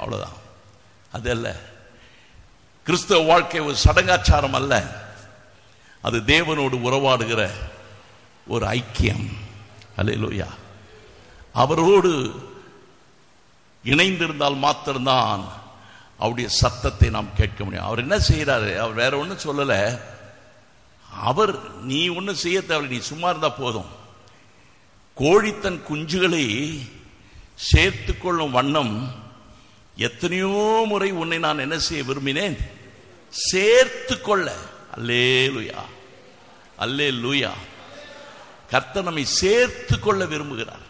அவ்வளவுதான் அது அல்ல கிறிஸ்தவ வாழ்க்கை ஒரு சடங்காச்சாரம் அல்ல அது தேவனோடு உறவாடுகிற ஒரு ஐக்கியம் அல்லேலூயா அவரோடு இணைந்திருந்தால் மாத்திரம்தான் அவருடைய சத்தத்தை நாம் கேட்க முடியும் அவர் என்ன செய்யறாரு அவர் வேற ஒன்றும் சொல்லல அவர் நீ ஒன்றும் செய்ய தேவையில்லை நீ சும்மா இருந்தா போதும் கோழி தன் குஞ்சுகளை சேர்த்து கொள்ளும் வண்ணம் எத்தனையோ முறை உன்னை நான் என்ன செய்ய விரும்பினேன் சேர்த்து கொள்ள அல்லே லூயா அல்லே லூயா கர்த்தர் நம்மை சேர்த்து கொள்ள விரும்புகிறார்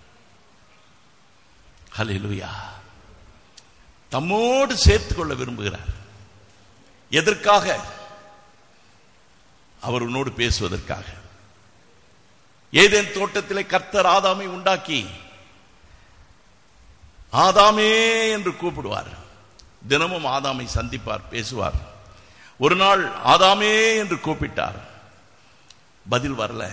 ஹalleluya தம்மோடு சேர்த்து கொள்ள விரும்புகிறார் எதற்காக அவர் உன்னோடு பேசுவதற்காக ஏதேன் தோட்டத்திலே கர்த்தர் ஆதாமை உண்டாக்கி ஆதாமே என்று கூப்பிடுவார் தினமும் ஆதாமை சந்திப்பார் பேசுவார் ஒரு நாள் ஆதாமே என்று கூப்பிட்டார் பதில் வரல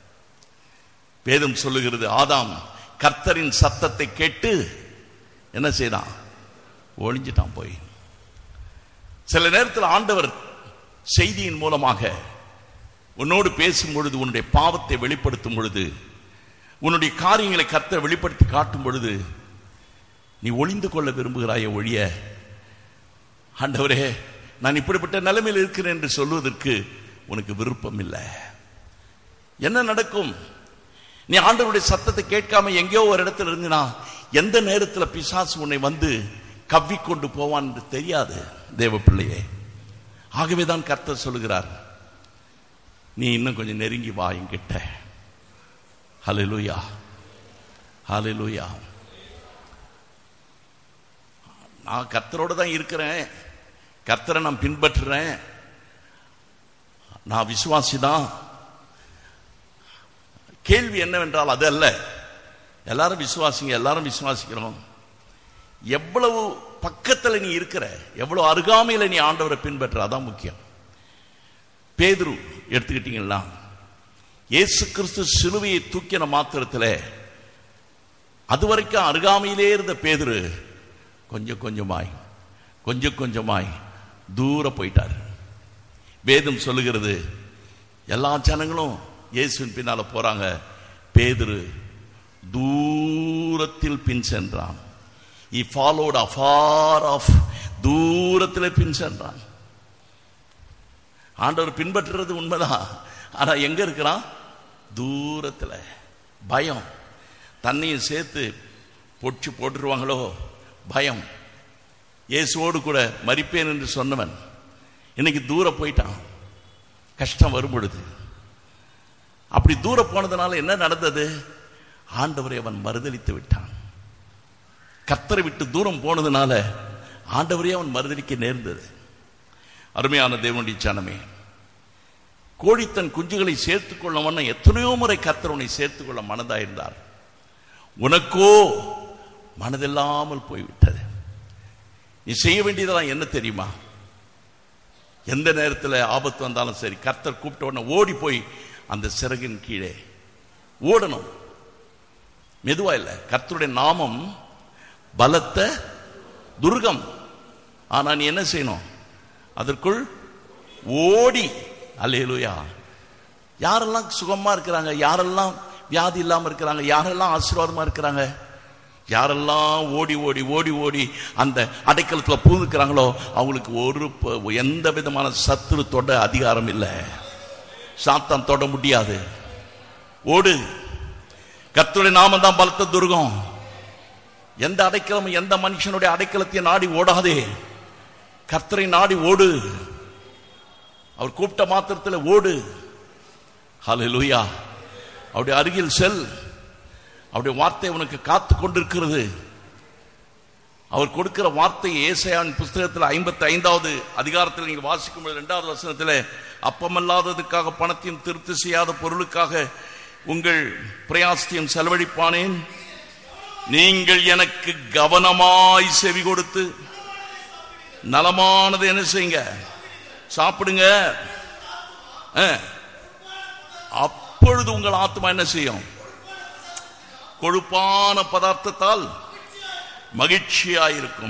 வேதம் சொல்லுகிறது ஆதாம் கர்த்தரின் சத்தத்தை கேட்டு என்ன செய்தான் ஒளிஞ்சிட்டான் போய் சில நேரத்தில் ஆண்டவர் செய்தியின் மூலமாக உன்னோடு பேசும் பொழுது உன்னுடைய பாவத்தை வெளிப்படுத்தும் பொழுது உன்னுடைய காரியங்களை கர்த்தர் வெளிப்படுத்தி காட்டும் பொழுது நீ ஒளிந்து கொள்ள விரும்புகிறாய ஒழிய ஆண்டவரே நான் இப்படிப்பட்ட நிலைமையில் இருக்கிறேன் என்று சொல்வதற்கு உனக்கு விருப்பம் இல்லை என்ன நடக்கும் நீ ஆண்டவருடைய சத்தத்தை கேட்காம எங்கேயோ ஒரு இடத்துல இருந்தினா எந்த நேரத்தில் பிசாசு உன்னை வந்து கவ்விக்கொண்டு போவான் என்று தெரியாது தேவ பிள்ளையே ஆகவே தான் கர்த்தர் சொல்லுகிறார் நீ இன்னும் கொஞ்சம் நெருங்கி வா என்கிட்ட ஹalleluya ஹalleluya நான் கர்த்தரோட தான் இருக்கிறேன் கர்த்தரை நான் பின்பற்றுறேன் நான் விசுவாசி தான் கேள்வி என்னவென்றால் அது அல்ல எல்லாரும் விசுவாசிங்க எல்லாரும் விசுவாசிக்கிறோம் எவ்வளவு பக்கத்தில் நீ இருக்கிற எவ்வளவு அருகாமையில நீ ஆண்டவரை பின்பற்ற அதான் முக்கியம் பேதுரு எடுத்துக்கிட்டீங்களா இயேசு கிறிஸ்து சிலுவையை தூக்கின மாத்திரத்தில் அது வரைக்கும் அருகாமையிலே இருந்த பேதுரு கொஞ்சம் கொஞ்சமாய் கொஞ்சம் கொஞ்சமாய் தூர போயிட்டார் வேதம் சொல்லுகிறது எல்லா ஜனங்களும் இயேசுவின் பின்னால போறாங்க பேதுரு தூரத்தில் பின் சென்றான் he followed afar off தூரத்தில் பின் சென்றான் ஆண்டவர் பின்பற்றுறது உண்மைதான் ஆனா எங்க இருக்கிறான் தூரத்துல பயம் தண்ணியும் சேர்த்து பொடிச்சு போட்டுருவாங்களோ பயம் இயேசுவோடு கூட மறிப்பேன் என்று சொன்னவன் இன்னைக்கு தூரம் போயிட்டான் கஷ்டம் வரும் பொழுது அப்படி தூரம் போனதுனால என்ன நடந்தது ஆண்டவரை அவன் மறுதளித்து விட்டான் கர்த்தரை விட்டு தூரம் போனதுனால ஆண்டவரே அவன் மறுதளிக்க நேர்ந்தது அருமையான தேவனுடைய சனமே கோழி தன் குஞ்சுகளை சேர்த்துக் கொள்ள வண்ணம் எத்தனையோ முறை கர்த்தர் உன்னை சேர்த்துக் கொள்ள மனதாயிருந்தார் உனக்கோ மனதில்லாமல் போய்விட்டது நீ செய்ய வேண்டியதெல்லாம் என்ன தெரியுமா எந்த நேரத்தில் ஆபத்து வந்தாலும் சரி கர்த்தர் கூப்பிட்ட உடனே ஓடி போய் அந்த சிறகின் கீழே ஓடணும் மெதுவா இல்லை கர்த்தருடைய நாமம் பலத்த துர்கம் ஆனா நீ என்ன செய்யணும் அதற்குள் ஓடி அல்லேலூயா யாரெல்லாம் சுகமா இருக்கிறாங்க யாரெல்லாம் வியாதி இல்லாம இருக்கிறாங்க யாரெல்லாம் ஆசீர்வாதமா இருக்கிறாங்க யாரெல்லாம் ஓடி ஓடி ஓடி ஓடி அந்த அடைக்கலத்துல பூந்துக்கிறாங்களோ அவங்களுக்கு ஒரு ப- எந்த விதமான சத்துரு தொட அதிகாரம் இல்லை சாத்தான் தொட முடியாது ஓடு கர்த்தருடைய நாமம் தான் பலத்த துர்கம் எந்த அடைக்கலம் எந்த மனுஷனுடைய அடைக்கலத்தையும் நாடி ஓடாதே கர்த்தரை நாடி ஓடு அவர் கூப்பிட்ட மாத்திரத்தில் ஓடு ஹalleluya அவருடைய அருகில் செல் அவருடைய வார்த்தை உனக்கு காத்து கொண்டிருக்கிறது அவர் கொடுக்கிற வார்த்தை ஏசாயான் புஸ்தகத்தில் ஐம்பத்தி ஐந்தாவது அதிகாரத்தில் நீங்க வாசிக்கும் பொழுது இரண்டாவது வசனத்தில் அப்பமல்லாததுக்காக பணத்தையும் திருப்தி செய்யாத பொருளுக்காக உங்கள் பிரயாசத்தையும் செலவழிப்பானேன் நீங்கள் எனக்கு கவனமாய் செவி கொடுத்து நலமானது என்ன செய்யுங்க சாப்பிடுங்க அஹ். அப்பொழுது உங்கள் ஆத்மா என்ன செய்யும் கொழுப்பான பதார்த்தத்தால் மகிழ்ச்சியாயிருக்கும்